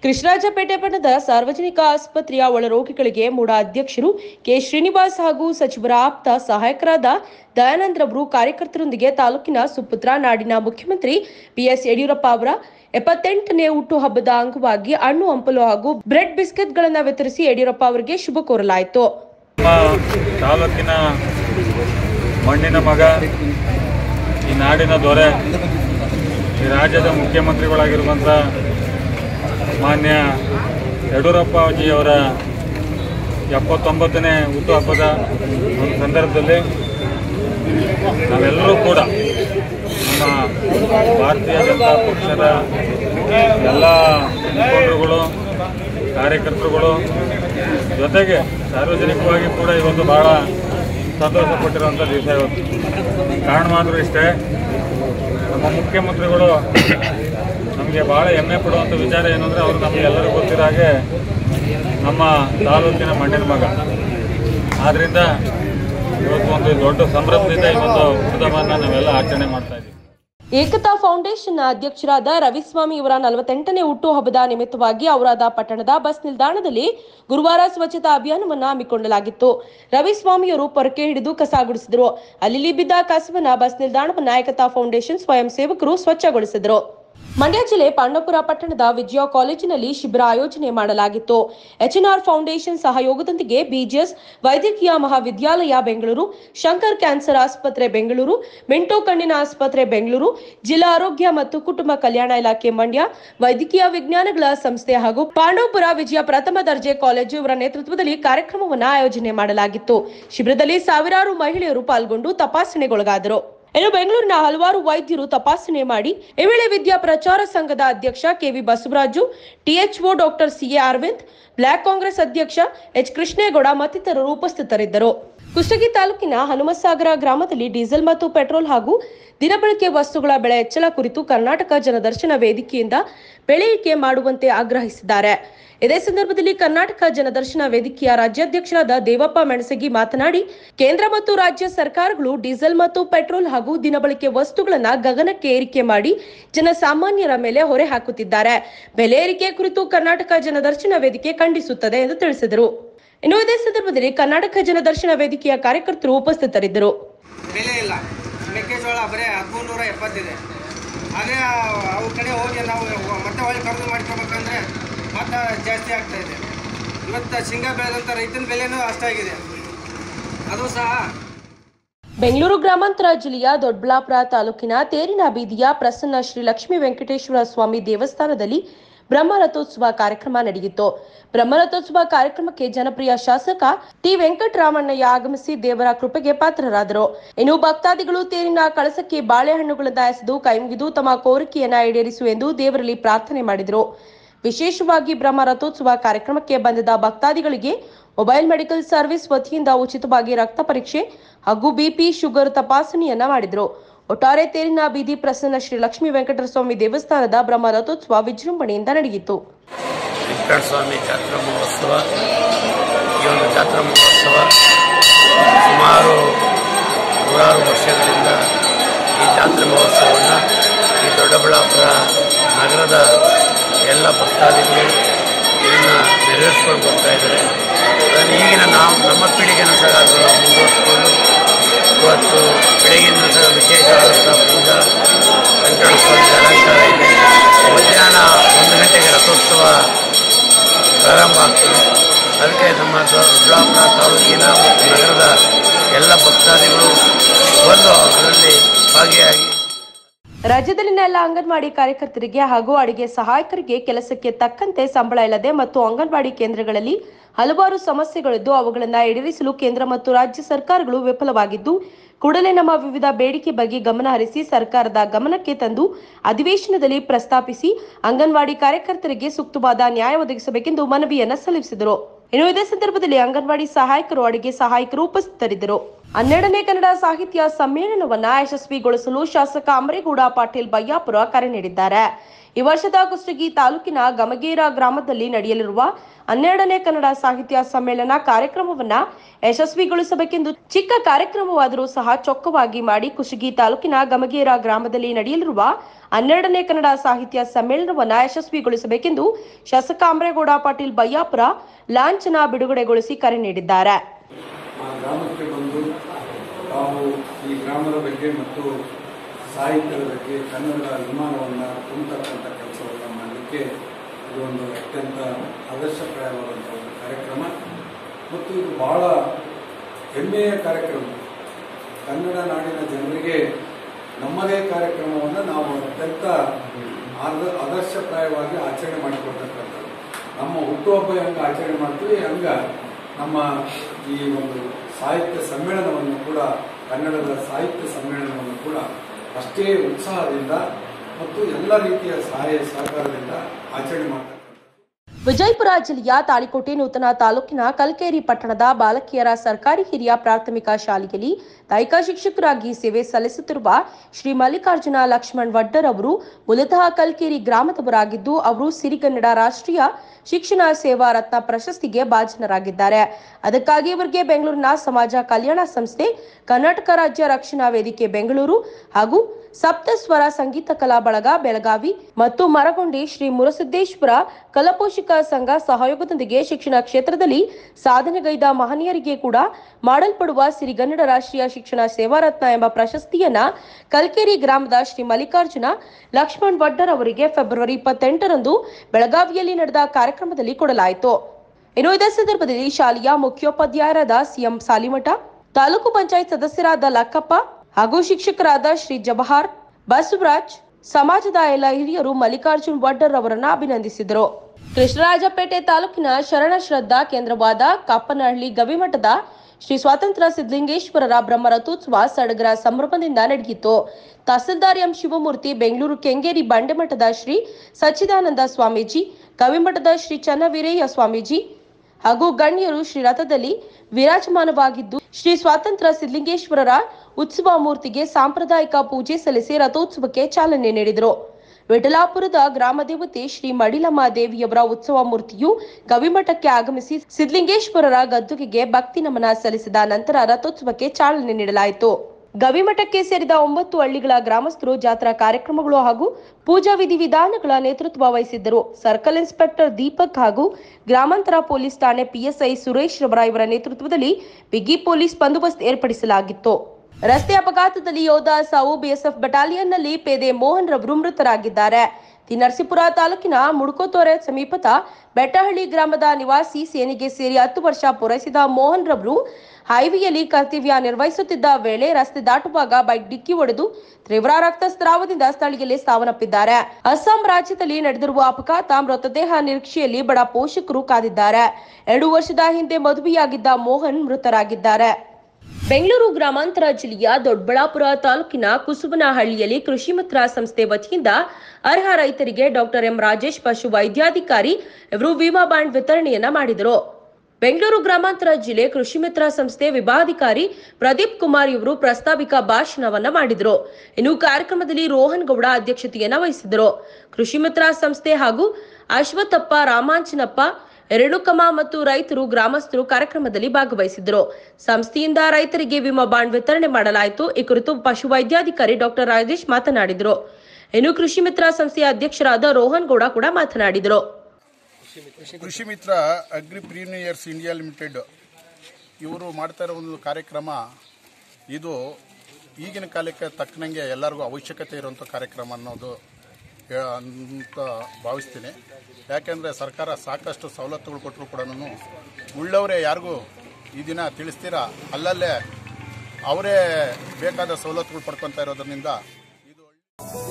ಕೃಷ್ಣರಾಜಪೇಟೆ ಪಟ್ಟಣದ ಸಾರ್ವಜನಿಕ ಆಸ್ಪತ್ರೆಯ ಒಳರೋಗಿಗಳಿಗೆ ಮೂಡ ಅಧ್ಯಕ್ಷರು ಕೆ ಶ್ರೀನಿವಾಸ್ ಹಾಗೂ ಸಚಿವರ ಆಪ್ತ ಸಹಾಯಕರಾದ ದಯಾನಂದ್ ರವರು ಕಾರ್ಯಕರ್ತರೊಂದಿಗೆ ತಾಲೂಕಿನ ಸುಪುತ್ರ ನಾಡಿನ ಮುಖ್ಯಮಂತ್ರಿ ಬಿಎಸ್ ಯಡಿಯೂರಪ್ಪ ಅವರ ಎಪ್ಪತ್ತೆಂಟನೇ ಹುಟ್ಟುಹಬ್ಬದ ಅಂಗವಾಗಿ ಹಣ್ಣು ಹಂಪಲು ಹಾಗೂ ಬ್ರೆಡ್ ಬಿಸ್ಕೆಟ್ಗಳನ್ನು ವಿತರಿಸಿ ಯಡಿಯೂರಪ್ಪ ಅವರಿಗೆ ಶುಭ ಕೋರಲಾಯಿತು ನಮ್ಮ ತಾಲೂಕಿನ ಮಣ್ಣಿನ ಮಗ ಈ ನಾಡಿನ ದೊರೆ ಈ ರಾಜ್ಯದ ಮುಖ್ಯಮಂತ್ರಿಗಳಾಗಿರುವಂಥ ಮಾನ್ಯ ಯಡಿಯೂರಪ್ಪಜಿಯವರ ಎಪ್ಪತ್ತೊಂಬತ್ತನೇ ಹುಟ್ಟುಹಬ್ಬದ ಒಂದು ಸಂದರ್ಭದಲ್ಲಿ ನಾವೆಲ್ಲರೂ ಕೂಡ ನಮ್ಮ ಭಾರತೀಯ ಜನತಾ ಪಕ್ಷದ ಎಲ್ಲ ಮುಖಂಡರುಗಳು ಕಾರ್ಯಕರ್ತರುಗಳು ಜೊತೆಗೆ ಸಾರ್ವಜನಿಕವಾಗಿ ಕೂಡ ಇವತ್ತು ಬಹಳ ಸಂತೋಷ ಪಟ್ಟಿರುವಂಥ ದಿವಸ ಇವತ್ತು ಕಾರಣ ಮಾತ್ರ ಇಷ್ಟೇ ನಮ್ಮ ಮುಖ್ಯಮಂತ್ರಿಗಳು ನಮಗೆ ಭಾಳ ಹೆಮ್ಮೆ ಪಡುವಂಥ ವಿಚಾರ ಏನು ಅಂದರೆ ಅವರು ನಮಗೆಲ್ಲರಿಗೂ ಗೊತ್ತಿರೋ ಹಾಗೆ ನಮ್ಮ ತಾಲೂಕಿನ ಮಣ್ಣಿನ ಮಗ ಆದ್ದರಿಂದ ಇವತ್ತು ಒಂದು ದೊಡ್ಡ ಸಂಭ್ರಮದಿಂದ ಈ ಒಂದು ಹುಟ್ಟುಹಬ್ಬವನ್ನು ನಾವೆಲ್ಲ ಆಚರಣೆ ಮಾಡ್ತಾ ಇದ್ದೀವಿ ಏಕತಾ ಫೌಂಡೇಶನ್ನ ಅಧ್ಯಕ್ಷರಾದ ರವಿಸ್ವಾಮಿ ಇವರ ನಲವತ್ತೆಂಟನೇ ಹುಟ್ಟುಹಬ್ಬದ ನಿಮಿತ್ತವಾಗಿ ಔರಾದ ಪಟ್ಟಣದ ಬಸ್ ನಿಲ್ದಾಣದಲ್ಲಿ ಗುರುವಾರ ಸ್ವಚ್ಛತಾ ಅಭಿಯಾನವನ್ನ ಹಮ್ಮಿಕೊಳ್ಳಲಾಗಿತ್ತು ರವಿಸ್ವಾಮಿಯವರು ಪೊರಕೆ ಹಿಡಿದು ಕಸ ಗುಡಿಸಿದರು ಅಲ್ಲಿ ಬಿದ್ದ ಕಸವನ್ನ ಬಸ್ ನಿಲ್ದಾಣವನ್ನ ಏಕತಾ ಫೌಂಡೇಶನ್ ಸ್ವಯಂ ಸೇವಕರು ಸ್ವಚ್ಛಗೊಳಿಸಿದರು ಮಂಡ್ಯ ಜಿಲ್ಲೆ ಪಾಂಡವಪುರ ಪಟ್ಟಣದ ವಿಜಯ ಕಾಲೇಜಿನಲ್ಲಿ ಶಿಬಿರ ಆಯೋಜನೆ ಮಾಡಲಾಗಿತ್ತು ಎಚ್ಎನ್ಆರ್ ಫೌಂಡೇಶನ್ ಸಹಯೋಗದೊಂದಿಗೆ ಬಿಜಿಎಸ್ ವೈದ್ಯಕೀಯ ಮಹಾವಿದ್ಯಾಲಯ ಬೆಂಗಳೂರು ಶಂಕರ್ ಕ್ಯಾನ್ಸರ್ ಆಸ್ಪತ್ರೆ ಬೆಂಗಳೂರು ಮಿಂಟೋ ಕಣ್ಣಿನ ಆಸ್ಪತ್ರೆ ಬೆಂಗಳೂರು ಜಿಲ್ಲಾ ಆರೋಗ್ಯ ಮತ್ತು ಕುಟುಂಬ ಕಲ್ಯಾಣ ಇಲಾಖೆ ಮಂಡ್ಯ ವೈದ್ಯಕೀಯ ವಿಜ್ಞಾನಗಳ ಸಂಸ್ಥೆ ಹಾಗೂ ಪಾಂಡವಪುರ ವಿಜಯ ಪ್ರಥಮ ದರ್ಜೆ ಕಾಲೇಜು ಇವರ ನೇತೃತ್ವದಲ್ಲಿ ಕಾರ್ಯಕ್ರಮವನ್ನು ಆಯೋಜನೆ ಮಾಡಲಾಗಿತ್ತು ಶಿಬಿರದಲ್ಲಿ ಸಾವಿರಾರು ಮಹಿಳೆಯರು ಪಾಲ್ಗೊಂಡು ತಪಾಸಣೆಗೊಳಗಾದರು ಇನ್ನು ಬೆಂಗಳೂರಿನ ಹಲವಾರು ವೈದ್ಯರು ತಪಾಸಣೆ ಮಾಡಿ ಈ ವೇಳೆ ವಿದ್ಯಾ ಪ್ರಚಾರ ಸಂಘದ ಅಧ್ಯಕ್ಷ KV Basavaraju THO doctor CA Aravind block Congress ಅಧ್ಯಕ್ಷ ಎಚ್ ಕೃಷ್ಣೇಗೌಡ ಮತ್ತಿತರರು ಉಪಸ್ಥಿತರಿದ್ದರು ಕುಷ್ಟಗಿ ತಾಲೂಕಿನ ಹನುಮಸಾಗರ ಗ್ರಾಮದಲ್ಲಿ ಡೀಸೆಲ್ ಮತ್ತು ಪೆಟ್ರೋಲ್ ಹಾಗೂ ದಿನಬಳಕೆ ವಸ್ತುಗಳ ಬೆಲೆ ಹೆಚ್ಚಳ ಕುರಿತು ಕರ್ನಾಟಕ ಜನದರ್ಶನ ವೇದಿಕೆಯಿಂದ ಬೆಲೆ ಇಳಿಕೆ ಮಾಡುವಂತೆ ಆಗ್ರಹಿಸಿದ್ದಾರೆ ಇದೇ ಸಂದರ್ಭದಲ್ಲಿ ಕರ್ನಾಟಕ ಜನದರ್ಶನ ವೇದಿಕೆಯ ರಾಜ್ಯಾಧ್ಯಕ್ಷರಾದ ದೇವಪ್ಪ ಮೆಣಸಗಿ ಮಾತನಾಡಿ ಕೇಂದ್ರ ಮತ್ತು ರಾಜ್ಯ ಸರ್ಕಾರಗಳು ಡೀಸೆಲ್ ಮತ್ತು ಪೆಟ್ರೋಲ್ ಹಾಗೂ ದಿನಬಳಕೆ ವಸ್ತುಗಳನ್ನ ಗಗನಕ್ಕೆ ಏರಿಕೆ ಮಾಡಿ ಜನಸಾಮಾನ್ಯರ ಮೇಲೆ ಹೊರೆ ಹಾಕುತ್ತಿದ್ದಾರೆ ಬೆಲೆ ಏರಿಕೆ ಕುರಿತು ಕರ್ನಾಟಕ ಜನದರ್ಶನ ವೇದಿಕೆ ಖಂಡಿಸುತ್ತದೆ ಎಂದು ತಿಳಿಸಿದರು ಇನ್ನು ಇದೇ ಸಂದರ್ಭದಲ್ಲಿ ಕರ್ನಾಟಕ ಜನದರ್ಶನ ವೇದಿಕೆಯ ಕಾರ್ಯಕರ್ತರು ಉಪಸ್ಥಿತರಿದ್ದರು ಬೆಲೆ ಇಲ್ಲ ಮೆಕ್ಕೆಜೋಳ ಬರೀ ಹದಿಮೂರು ನೂರ ಎಪ್ಪತ್ತಿದೆ ಅದೇ ಅವ್ರ ಕಡೆ ಹೋಗಿ ನಾವು ಮತ್ತೆ ಹೊಳ್ಳಿ ಖರೀದಿ ಮಾಡ್ಕೋಬೇಕಂದ್ರೆ ಮತ್ತೆ ಜಾಸ್ತಿ ಆಗ್ತಾ ಇದೆ ಇವತ್ತು ಶೇಂಗಾ ಬೆಳೆದಂಥ ರೈತನ ಬೆಲೆನೂ ಅಷ್ಟಾಗಿದೆ ಅದು ಸಹ ಬೆಂಗಳೂರು ಗ್ರಾಮಾಂತರ ಜಿಲ್ಲೆಯ ದೊಡ್ಡಬಳ್ಳಾಪುರ ತಾಲೂಕಿನ ತೇರಿನ ಬೀದಿಯ ಪ್ರಸನ್ನ ಶ್ರೀ ಲಕ್ಷ್ಮೀ ವೆಂಕಟೇಶ್ವರ ಸ್ವಾಮಿ ದೇವಸ್ಥಾನದಲ್ಲಿ ಬ್ರಹ್ಮರಥೋತ್ಸವ ಕಾರ್ಯಕ್ರಮ ನಡೆಯಿತು ಬ್ರಹ್ಮರಥೋತ್ಸವ ಕಾರ್ಯಕ್ರಮಕ್ಕೆ ಜನಪ್ರಿಯ ಶಾಸಕ ಟಿ ವೆಂಕಟರಾಮಣ್ಣಯ್ಯ ಆಗಮಿಸಿ ದೇವರ ಕೃಪೆಗೆ ಪಾತ್ರರಾದರು ಇನ್ನು ಭಕ್ತಾದಿಗಳು ತೇರಿನ ಕಳಸಕ್ಕೆ ಬಾಳೆಹಣ್ಣುಗಳನ್ನು ಎಸೆದು ಕೈಮುಗಿದು ತಮ್ಮ ಕೋರಿಕೆಯನ್ನ ಈಡೇರಿಸು ಎಂದು ದೇವರಲ್ಲಿ ಪ್ರಾರ್ಥನೆ ಮಾಡಿದರು ವಿಶೇಷವಾಗಿ ಬ್ರಹ್ಮ ರಥೋತ್ಸವ ಕಾರ್ಯಕ್ರಮಕ್ಕೆ ಬಂದಿದ್ದ ಭಕ್ತಾದಿಗಳಿಗೆ ಮೊಬೈಲ್ ಮೆಡಿಕಲ್ ಸರ್ವಿಸ್ ವತಿಯಿಂದ ಉಚಿತವಾಗಿ ರಕ್ತ ಪರೀಕ್ಷೆ ಹಾಗೂ ಬಿಪಿ ಶುಗರ್ ತಪಾಸಣೆಯನ್ನ ಮಾಡಿದರು ಒಟ್ಟಾರೆ ತೇರಿನ ಬೀದಿ ಪ್ರಸನ್ನ ಶ್ರೀ ಲಕ್ಷ್ಮೀ ವೆಂಕಟರಸ್ವಾಮಿ ದೇವಸ್ಥಾನದ ಬ್ರಹ್ಮ ರಥೋತ್ಸವ ವಿಜೃಂಭಣೆಯಿಂದ ನಡೆಯಿತು ವೆಂಕಟ ಸ್ವಾಮಿ ಜಾತ್ರಾ ಮಹೋತ್ಸವ ಈ ಒಂದು ಜಾತ್ರಾ ಮಹೋತ್ಸವ ಸುಮಾರು ನೂರಾರು ವರ್ಷಗಳಿಂದ ಈ ಜಾತ್ರಾ ಮಹೋತ್ಸವವನ್ನು ಈ ದೊಡ್ಡಬಳ್ಳಾಪುರ ನಗರದ ಎಲ್ಲ ಭಕ್ತಾದಿಗಳು ಇದನ್ನು ನೆರವೇರಿಸ್ಕೊಂಡು ಬರ್ತಾ ಇದ್ದಾರೆ ಅದನ್ನು ಈಗಿನ ನಾವು ನಮ್ಮ ಪೀಳಿಗೆನೂ ಸಹ ಅದನ್ನು ಮುಂದುವರಿಸ್ಕೊಂಡು ಇವತ್ತು ಬೆಳಗಿನ ಸಹ ವಿಶೇಷವಾದಂಥ ಪೂಜಾ ವೆಂಕಟ ಸ್ವಾಮಿ ಅಲಂಕಾರ ಇದೆ ಮಧ್ಯಾಹ್ನ ಒಂದು ಗಂಟೆಗೆ ರಥೋತ್ಸವ ಪ್ರಾರಂಭ ಆಗ್ತದೆ ಅದಕ್ಕೆ ನಮ್ಮ ದೊಡ್ಡಬಳ್ಳಾಪುರ ತಾಲೂಕಿನ ಮತ್ತು ನಗರದ ಎಲ್ಲ ಭಕ್ತಾದಿಗಳು ಬಂದು ಅದರಲ್ಲಿ ಭಾಗಿಯಾಗಿ ರಾಜ್ಯದಲ್ಲಿನ ಎಲ್ಲ ಅಂಗನವಾಡಿ ಕಾರ್ಯಕರ್ತರಿಗೆ ಹಾಗೂ ಅಡಿಗೆ ಸಹಾಯಕರಿಗೆ ಕೆಲಸಕ್ಕೆ ತಕ್ಕಂತೆ ಸಂಬಳ ಇಲ್ಲದೆ ಮತ್ತು ಅಂಗನವಾಡಿ ಕೇಂದ್ರಗಳಲ್ಲಿ ಹಲವಾರು ಸಮಸ್ಯೆಗಳಿದ್ದು ಅವುಗಳನ್ನು ಈಡೇರಿಸಲು ಕೇಂದ್ರ ಮತ್ತು ರಾಜ್ಯ ಸರ್ಕಾರಗಳು ವಿಫಲವಾಗಿದ್ದು ಕೂಡಲೇ ನಮ್ಮ ವಿವಿಧ ಬೇಡಿಕೆ ಬಗ್ಗೆ ಗಮನ ಹರಿಸಿ ಸರ್ಕಾರದ ಗಮನಕ್ಕೆ ತಂದು ಅಧಿವೇಶನದಲ್ಲಿ ಪ್ರಸ್ತಾಪಿಸಿ ಅಂಗನವಾಡಿ ಕಾರ್ಯಕರ್ತರಿಗೆ ಸೂಕ್ತವಾದ ನ್ಯಾಯ ಒದಗಿಸಬೇಕೆಂದು ಮನವಿಯನ್ನ ಸಲ್ಲಿಸಿದರು ಇನ್ನು ಇದೇ ಸಂದರ್ಭದಲ್ಲಿ ಅಂಗನವಾಡಿ ಸಹಾಯಕರು ಅಡಿಗೆ ಸಹಾಯಕರು ಉಪಸ್ಥಿತರಿದ್ದರು ಹನ್ನೆರಡನೇ ಕನ್ನಡ ಸಾಹಿತ್ಯ ಸಮ್ಮೇಳನವನ್ನ ಯಶಸ್ವಿಗೊಳಿಸಲು ಶಾಸಕ ಅಮರೇಗೌಡ ಪಾಟೀಲ್ ಬಯ್ಯಾಪುರ ಕರೆ ನೀಡಿದ್ದಾರೆ ಈ ವರ್ಷದ ಕುಷ್ಟಗಿ ತಾಲೂಕಿನ ಗಮಗೇರ ಗ್ರಾಮದಲ್ಲಿ ನಡೆಯಲಿರುವ ಹನ್ನೆರಡನೇ ಕನ್ನಡ ಸಾಹಿತ್ಯ ಸಮ್ಮೇಳನ ಕಾರ್ಯಕ್ರಮವನ್ನ ಯಶಸ್ವಿಗೊಳಿಸಬೇಕೆಂದು ಚಿಕ್ಕ ಕಾರ್ಯಕ್ರಮವಾದರೂ ಸಹ ಚೊಕ್ಕವಾಗಿ ಮಾಡಿ ಕುಷ್ಟಗಿ ತಾಲೂಕಿನ ಗಮಗೇರ ಗ್ರಾಮದಲ್ಲಿ ನಡೆಯಲಿರುವ ಹನ್ನೆರಡನೇ ಕನ್ನಡ ಸಾಹಿತ್ಯ ಸಮ್ಮೇಳನವನ್ನ ಯಶಸ್ವಿಗೊಳಿಸಬೇಕೆಂದು ಶಾಸಕ ಅಮರೇಗೌಡ ಪಾಟೀಲ್ ಬಯ್ಯಾಪುರ ಲಾಂಛನ ಬಿಡುಗಡೆಗೊಳಿಸಿ ಕರೆ ನೀಡಿದ್ದಾರೆ ಆ ಗ್ರಾಮಕ್ಕೆ ಬಂದು ತಾವು ಈ ಗ್ರಾಮದ ಬಗ್ಗೆ ಮತ್ತು ಸಾಹಿತ್ಯದ ಬಗ್ಗೆ ಕನ್ನಡದ ಅಭಿಮಾನವನ್ನು ತುಂಬತಕ್ಕಂಥ ಕೆಲಸವನ್ನು ಮಾಡಲಿಕ್ಕೆ ಇದು ಒಂದು ಅತ್ಯಂತ ಆದರ್ಶಪ್ರಾಯವಾದಂಥ ಒಂದು ಕಾರ್ಯಕ್ರಮ ಮತ್ತು ಇದು ಬಹಳ ಹೆಮ್ಮೆಯ ಕಾರ್ಯಕ್ರಮ ಕನ್ನಡ ನಾಡಿನ ಜನರಿಗೆ ನಮ್ಮದೇ ಕಾರ್ಯಕ್ರಮವನ್ನು ನಾವು ಅತ್ಯಂತ ಆದ ಆದರ್ಶಪ್ರಾಯವಾಗಿ ಆಚರಣೆ ಮಾಡಿಕೊಡ್ತಕ್ಕಂಥದ್ದು ನಮ್ಮ ಹುಟ್ಟುಹಬ್ಬ ಹೆಂಗೆ ಆಚರಣೆ ಮಾಡ್ತೀವಿ ಹಂಗ ನಮ್ಮ ಈ ಒಂದು ಸಾಹಿತ್ಯ ಸಮ್ಮೇಳನವನ್ನು ಕೂಡ ಕನ್ನಡದ ಸಾಹಿತ್ಯ ಸಮ್ಮೇಳನವನ್ನು ಕೂಡ ಅಷ್ಟೇ ಉತ್ಸಾಹದಿಂದ ಮತ್ತು ಎಲ್ಲ ರೀತಿಯ ಸಹಾಯ ಸಹಕಾರದಿಂದ ಆಚರಣೆ ಮಾಡ್ತಕ್ಕಂಥದ್ದು ವಿಜಯಪುರ ಜಿಲ್ಲೆಯ ತಾಳಿಕೋಟೆ ನೂತನ ತಾಲೂಕಿನ ಕಲ್ಕೇರಿ ಪಟ್ಟಣದ ಬಾಲಕಿಯರ ಸರ್ಕಾರಿ ಹಿರಿಯ ಪ್ರಾಥಮಿಕ ಶಾಲೆಯಲ್ಲಿ ದೈಹಿಕ ಶಿಕ್ಷಕರಾಗಿ ಸೇವೆ ಸಲ್ಲಿಸುತ್ತಿರುವ ಶ್ರೀ ಮಲ್ಲಿಕಾರ್ಜುನ ಲಕ್ಷ್ಮಣ್ ವಡ್ಡರ್ ಅವರು ಮೂಲತಃ ಕಲ್ಕೇರಿ ಗ್ರಾಮದವರಾಗಿದ್ದು ಅವರು ಸಿರಿಗನ್ನಡ ರಾಷ್ಟ್ರೀಯ ಶಿಕ್ಷಣ ಸೇವಾ ರತ್ನ ಪ್ರಶಸ್ತಿಗೆ ಭಾಜನರಾಗಿದ್ದಾರೆ ಅದಕ್ಕಾಗಿ ಇವರಿಗೆ ಬೆಂಗಳೂರಿನ ಸಮಾಜ ಕಲ್ಯಾಣ ಸಂಸ್ಥೆ ಕರ್ನಾಟಕ ರಾಜ್ಯ ರಕ್ಷಣಾ ವೇದಿಕೆ ಬೆಂಗಳೂರು ಹಾಗೂ ಸಪ್ತಸ್ವರ ಸಂಗೀತ ಕಲಾ ಬಳಗ ಬೆಳಗಾವಿ ಮತ್ತು ಮರಗೊಂಡಿ ಶ್ರೀ ಮುರಸಿದ್ದೇಶ್ವರ ಕಲಪೋಷಕ ಸಂಘ ಸಹಯೋಗದೊಂದಿಗೆ ಶಿಕ್ಷಣ ಕ್ಷೇತ್ರದಲ್ಲಿ ಸಾಧನೆಗೈದ ಮಹನೀಯರಿಗೆ ಕೂಡ ಮಾಡಲ್ಪಡುವ ಸಿರಿಗನ್ನಡ ರಾಷ್ಟ್ರೀಯ ಶಿಕ್ಷಣ ಸೇವಾರತ್ನ ಎಂಬ ಪ್ರಶಸ್ತಿಯನ್ನ ಕಲ್ಕೇರಿ ಗ್ರಾಮದ ಶ್ರೀ ಮಲ್ಲಿಕಾರ್ಜುನ ಲಕ್ಷ್ಮಣ್ ವಡ್ಡರ್ ಅವರಿಗೆ ಫೆಬ್ರವರಿ ಇಪ್ಪತ್ತೆಂಟರಂದು ಬೆಳಗಾವಿಯಲ್ಲಿ ನಡೆದ ಕಾರ್ಯಕ್ರಮದಲ್ಲಿ ಕೊಡಲಾಯಿತು ಇನ್ನು ಇದೇ ಸಂದರ್ಭದಲ್ಲಿ ಶಾಲೆಯ ಮುಖ್ಯೋಪಾಧ್ಯಾಯರಾದ ಸಿಎಂ ಸಾಲಿಮಠ ತಾಲೂಕು ಪಂಚಾಯತ್ ಸದಸ್ಯರಾದ ಲಕ್ಕಪ್ಪ ಹಾಗೂ ಶಿಕ್ಷಕರಾದ ಶ್ರೀ ಜಬಹಾರ್ ಬಸವರಾಜ್ ಸಮಾಜದ ಎಲ್ಲ ಹಿರಿಯರು ಮಲ್ಲಿಕಾರ್ಜುನ್ ವಡ್ಡರ್ ಅವರನ್ನ ಅಭಿನಂದಿಸಿದರು ಕೃಷ್ಣರಾಜಪೇಟೆ ತಾಲೂಕಿನ ಶರಣ ಶ್ರದ್ಧಾ ಕೇಂದ್ರವಾದ ಕಾಪನಹಳ್ಳಿ ಗವಿಮಠದ ಶ್ರೀ ಸ್ವಾತಂತ್ರ್ಯ ಸಿದ್ಧಲಿಂಗೇಶ್ವರರ ಬ್ರಹ್ಮರಥೋತ್ಸವ ಸಡಗರ ಸಂಭ್ರಮದಿಂದ ನಡೆಯಿತು ತಹಸೀಲ್ದಾರ್ ಎಂ ಶಿವಮೂರ್ತಿ ಬೆಂಗಳೂರು ಕೆಂಗೇರಿ ಬಂಡೆಮಠದ ಶ್ರೀ ಸಚ್ಚಿದಾನಂದ ಸ್ವಾಮೀಜಿ ಕವಿಮಠದ ಶ್ರೀ ಚನ್ನವೀರಯ್ಯ ಸ್ವಾಮೀಜಿ ಹಾಗೂ ಗಣ್ಯರು ಶ್ರೀ ರಥದಲ್ಲಿ ವಿರಾಜಮಾನವಾಗಿದ್ದು ಶ್ರೀ ಸ್ವಾತಂತ್ರ್ಯ ಸಿದ್ಧಲಿಂಗೇಶ್ವರರ ಉತ್ಸವ ಮೂರ್ತಿಗೆ ಸಾಂಪ್ರದಾಯಿಕ ಪೂಜೆ ಸಲ್ಲಿಸಿ ರಥೋತ್ಸವಕ್ಕೆ ಚಾಲನೆ ನೀಡಿದರು ವಿಠಲಾಪುರದ ಗ್ರಾಮ ದೇವತೆ ಶ್ರೀ ಮಡಿಲಮ್ಮ ದೇವಿಯವರ ಉತ್ಸವ ಮೂರ್ತಿಯು ಗವಿಮಠಕ್ಕೆ ಆಗಮಿಸಿ ಸಿದ್ಧಲಿಂಗೇಶ್ವರರ ಗದ್ದುಗೆಗೆ ಭಕ್ತಿ ನಮನ ಸಲ್ಲಿಸಿದ ನಂತರ ರಥೋತ್ಸವಕ್ಕೆ ಚಾಲನೆ ನೀಡಲಾಯಿತು ಗವಿಮಠಕ್ಕೆ ಸೇರಿದ ಒಂಬತ್ತು ಹಳ್ಳಿಗಳ ಗ್ರಾಮಸ್ಥರು ಜಾತ್ರಾ ಕಾರ್ಯಕ್ರಮಗಳು ಹಾಗೂ ಪೂಜಾ ವಿಧಿವಿಧಾನಗಳ ನೇತೃತ್ವ ವಹಿಸಿದ್ದರು ಸರ್ಕಲ್ ಇನ್ಸ್ಪೆಕ್ಟರ್ ದೀಪಕ್ ಹಾಗೂ ಗ್ರಾಮಾಂತರ ಪೊಲೀಸ್ ಠಾಣೆ ಪಿಎಸ್ಐ ಸುರೇಶ್ ರವರ ಇವರ ನೇತೃತ್ವದಲ್ಲಿ ಬಿಗಿ ಪೊಲೀಸ್ ಬಂದೋಬಸ್ತ್ ಏರ್ಪಡಿಸಲಾಗಿತ್ತು ರಸ್ತೆ ಅಪಘಾತದಲ್ಲಿ ಯೋಧ ಸಾವು ಬಿಎಸ್ಎಫ್ ಬಟಾಲಿಯನ್ನಲ್ಲಿ ಪೇದೆ ಮೋಹನ್ ರವರು ಮೃತರಾಗಿದ್ದಾರೆ ತಿ ನರಸೀಪುರ ತಾಲೂಕಿನ ಮುಡ್ಕೋತೋರೆ ಸಮೀಪದ ಬೆಟ್ಟಹಳ್ಳಿ ಗ್ರಾಮದ ನಿವಾಸಿ ಸೇನೆಗೆ ಸೇರಿ ಹತ್ತು ವರ್ಷ ಪೂರೈಸಿದ ಮೋಹನ್ ರವರು ಹೈವೇಯಲ್ಲಿ ಕರ್ತವ್ಯ ನಿರ್ವಹಿಸುತ್ತಿದ್ದ ವೇಳೆ ರಸ್ತೆ ದಾಟುವಾಗ ಬೈಕ್ ಡಿಕ್ಕಿ ಹೊಡೆದು ತೀವ್ರ ರಕ್ತಸ್ರಾವದಿಂದ ಸ್ಥಳೀಯಲ್ಲೇ ಸಾವನ್ನಪ್ಪಿದ್ದಾರೆ ಅಸ್ಸಾಂ ರಾಜ್ಯದಲ್ಲಿ ನಡೆದಿರುವ ಅಪಘಾತ ಮೃತದೇಹ ನಿರೀಕ್ಷೆಯಲ್ಲಿ ಬಡ ಪೋಷಕರು ಕಾದಿದ್ದಾರೆ ಎರಡು ವರ್ಷದ ಹಿಂದೆ ಮದುವೆಯಾಗಿದ್ದ ಮೋಹನ್ ಮೃತರಾಗಿದ್ದಾರೆ ಬೆಂಗಳೂರು ಗ್ರಾಮಾಂತರ ಜಿಲ್ಲೆಯ ದೊಡ್ಡಬಳ್ಳಾಪುರ ತಾಲೂಕಿನ ಕುಸುಬನಹಳ್ಳಿಯಲ್ಲಿ ಕೃಷಿ ಮಿತ್ರ ಸಂಸ್ಥೆ ವತಿಯಿಂದ ಅರ್ಹ ರೈತರಿಗೆ ಡಾಕ್ಟರ್ ಎಂ ರಾಜೇಶ್ ಪಶು ವೈದ್ಯಾಧಿಕಾರಿ ಇವರು ವಿಮಾ ಬಾಂಡ್ ವಿತರಣೆಯನ್ನ ಮಾಡಿದರು ಬೆಂಗಳೂರು ಗ್ರಾಮಾಂತರ ಜಿಲ್ಲೆ ಕೃಷಿ ಮಿತ್ರ ಸಂಸ್ಥೆ ವಿಭಾಧಿಕಾರಿ ಪ್ರದೀಪ್ ಕುಮಾರ್ ಇವರು ಪ್ರಸ್ತಾವಿಕ ಭಾಷಣವನ್ನ ಮಾಡಿದರು ಇನ್ನು ಕಾರ್ಯಕ್ರಮದಲ್ಲಿ ರೋಹನ್ ಗೌಡ ಅಧ್ಯಕ್ಷತೆಯನ್ನ ವಹಿಸಿದರು ಕೃಷಿ ಮಿತ್ರ ಸಂಸ್ಥೆ ಹಾಗೂ ಅಶ್ವತ್ಥಪ್ಪ ರಾಮಾಂಚನಪ್ಪ ರೇಣುಕಮ್ಮ ಮತ್ತು ರೈತರು ಗ್ರಾಮಸ್ಥರು ಕಾರ್ಯಕ್ರಮದಲ್ಲಿ ಭಾಗವಹಿಸಿದ್ದರು ಸಂಸ್ಥೆಯಿಂದ ರೈತರಿಗೆ ವಿಮಾ ಬಾಂಡ್ ವಿತರಣೆ ಮಾಡಲಾಯಿತು ಈ ಕುರಿತು ಪಶುವೈದ್ಯಾಧಿಕಾರಿ ಡಾಕ್ಟರ್ ರಾಜೇಶ್ ಮಾತನಾಡಿದರು ಇನ್ನು ಕೃಷಿ ಮಿತ್ರ ಸಂಸ್ಥೆಯ ಅಧ್ಯಕ್ಷರಾದ ರೋಹನ್ ಗೌಡ ಕೂಡ ಮಾತನಾಡಿದರು ಕೃಷಿ ಮಿತ್ರ ಅಗ್ರಿಪ್ರೀನಿಯರ್ಸ್ ಇಂಡಿಯಾ ಲಿಮಿಟೆಡ್ ಇವರು ಮಾಡ್ತಾ ಇರೋ ಒಂದು ಕಾರ್ಯಕ್ರಮ ಇದು ಈಗಿನ ಕಾಲಕ್ಕೆ ತಕ್ಕನಂಗೆ ಎಲ್ಲರಿಗೂ ಅವಶ್ಯಕತೆ ಇರುವಂಥ ಕಾರ್ಯಕ್ರಮ ಅನ್ನೋದು ಹೇ- ಅಂತ ಭಾವಿಸ್ತೀನಿ ಯಾಕೆಂದರೆ ಸರ್ಕಾರ ಸಾಕಷ್ಟು ಸವಲತ್ತುಗಳು ಕೊಟ್ಟರು ಕೂಡ ಉಳ್ಳವರೇ ಯಾರಿಗೂ ಈ ದಿನ ತಿಳಿಸ್ತೀರಾ ಅಲ್ಲಲ್ಲೇ ಅವರೇ ಬೇಕಾದ ಸವಲತ್ತುಗಳು ಪಡ್ಕೊತಾ ಇರೋದ್ರಿಂದ ಇದು